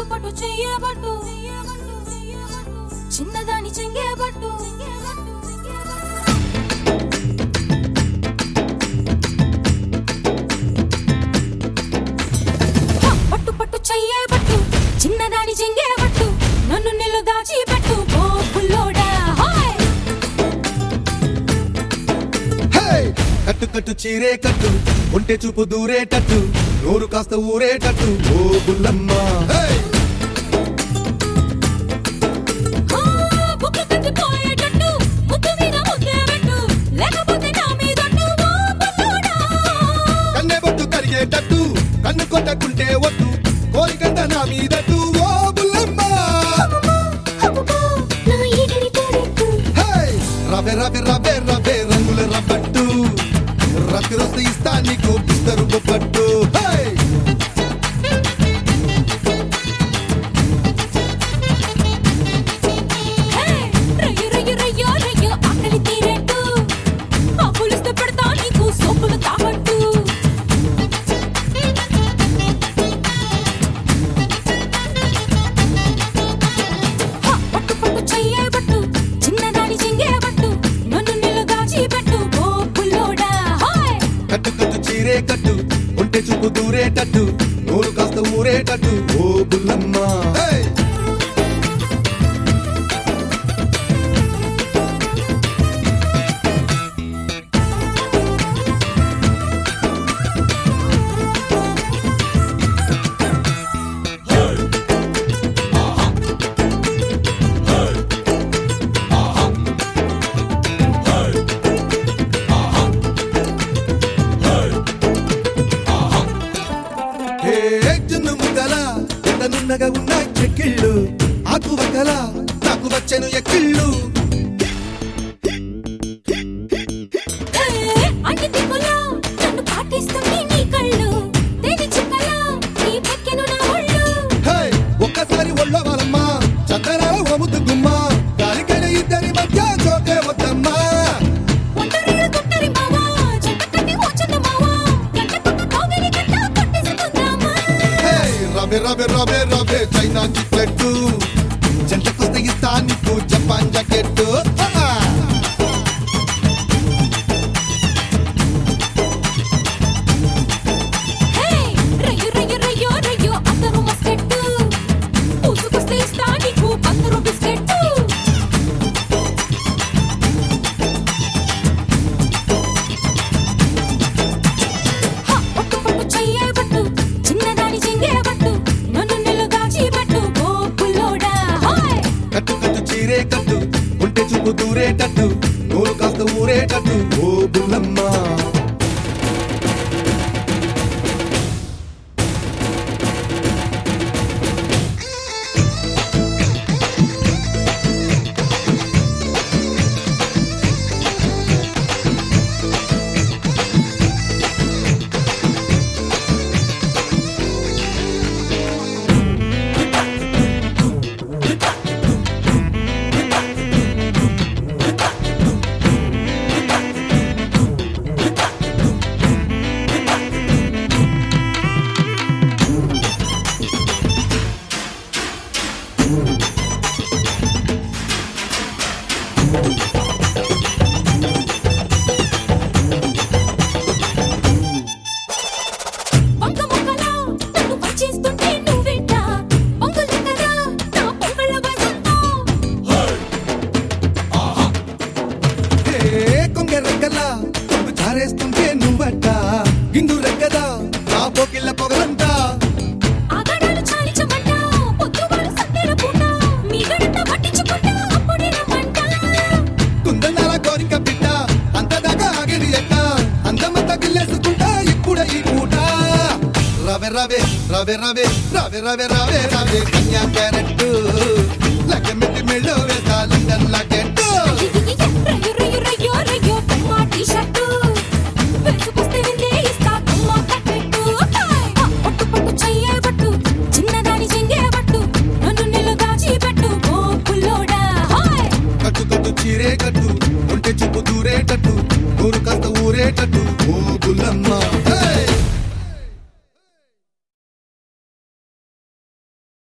పట్టు పట్టు చెయ్యబట్టు చిన్నదాని చెంగేబట్టు పట్టు పట్టు చెయ్యబట్టు చిన్నదాని చెంగేబట్టు నన్ను నిల్లు దాచిపెట్టు ఓ పుల్లోడా హాయ్ హే! కట్టు కట్టు చీరే కట్టు ఒంటె చూపు దూరేటట్టు నోరు కాస్త ఊరేటట్టు ఓ బుల్లమ్మ హే! ఆ, బుక్కు కట్టిపోయేటట్టు, ముద్దు మీద ముద్దే పెట్టు, లేకపోతే నా మీదొట్టు, ఓ పుల్లోడా. కన్నె బొట్టు కరిగేటట్టు కన్ను కొట్టకుంటే వద్దు కోరికంత నా మీదట్టు ఓ బుల్లమ్మ అబ్బబ్బో, అబ్బబ్బో, నా ఈగిరి కోడెట్టు. హే! రవె రవె రవె రవె రంగుల రబ్బట్టు రాత్రి వస్తే ఇస్తా నీకు బిస్తరు పట్టు హే! హే, రయ్యు, రయ్యు, రయ్యో, రయ్యో, ఆకలి తీరేట్టు. ఆ పులిస్తే పెడతా నీకు సోపులు తాగట్టు. హ, పట్టు పట్టు చెయ్యబట్టు, చిన్నదాని చెంగేబట్టు, నన్ను నిల్లు దాచిపెట్టు, ఓ పుల్లోడా, హాయ్ కట్టు కట్టు చీరే కట్టు ఒంటె చూపు దూరేటట్టు నోరు కాస్త ఊరేటట్టు ఓ బుల్లమ్మ హే! హే జున్ను ముద్దల ఎండనున్నగా ఉన్న చెక్కిళ్ళు ఆకు వక్కల నాకు వచ్చెను ఎక్కిళ్ళు హే, అన్ని దిక్కులా నన్ను పాటిస్తుంది నీ కళ్ళు. తేనె చుక్కలా నీ పెక్కెను నా ఒళ్ళు. హే ఒక్కసారి ఒళ్ళ వాళ్ళమ్మ చక్కరాల వముద్దు గుమ్మ గాలికైన ఇద్దరి మధ్య చోటే వద్దమ్మా ఒంటరిగా గుంటరి మావా, జంట కట్టి ఓచన్న మావా, గంట కొట్ట కౌగిలి గంట కొట్టేసుకుందామా. హే రవే రవే రవే రవే చైనా చిక్లెట్టు జంటకొస్తే ఇస్తా నీకు జపాన్ జాకెట్టు ఆహా! హే, రయ్యు, రయ్యు, రయ్యో, రయ్యో, అందరూ మస్కెట్టు. పూసుకొస్తే ఇస్తా నీకు బందరు బిస్కెట్టు. హ, పట్టు పట్టు చెయ్యబట్టు, చిన్నదాని చెంగేబట్టు, నన్ను నిల్లు దాచిపెట్టు, ఓ పుల్లోడా, హాయ్ కట్టు కట్టు చీరే కట్టు ఒంటె చూపు దూరేటట్టు నోరు కాస్త ఊరేటట్టు ఓ బుల్లమ్మ వంక మొక్కలా నన్ను వచ్చేస్తుంటే నువ్వెంట పొంగులు కదా నా పొంగళ్ళ వసంతం హే కొంగ రెక్కల కొంగు జారేస్తుంటే నువ్వట్ట గిండు రెక్కదా నా పోకిళ్ళ పొగలంట ఆగడాలు చాలించమంట పొద్దువాడు సత్తెల పూట మీ గడంత పట్టించుకుంటా అప్పుడే రమ్మంట కుందనాల కోరిక బిడ్డ అంతదాకా ఆగేది ఎట్ట అందమంతా గిల్లేసుకుంటా ఇప్పుడే ఈ పూట రవె రవె రవె రవె రవె రవె రవె రవె కన్యా క్యారెట్ లగ్గమెట్టి మెళ్ళో వేసా లండన్ లాకెట్టు రయ్యు రయ్యు రయ్యో రయ్యో కమ్మా టీ-షర్టు వేసుకొస్తే నిన్నే ఇస్తా కమ్మా కట్టెట్టు హాయ్! ఆ, పట్టు పట్టు చెయ్యబట్టు చిన్నదాని చెంగేబట్టు నన్ను నిల్లు దాచిపెట్టు ఓ పుల్లోడా హాయ్ కట్టు కట్టు చీరే కట్టు ఒంటె చూపు దూరేటట్టు నూరు కాస్త ఊరేటట్టు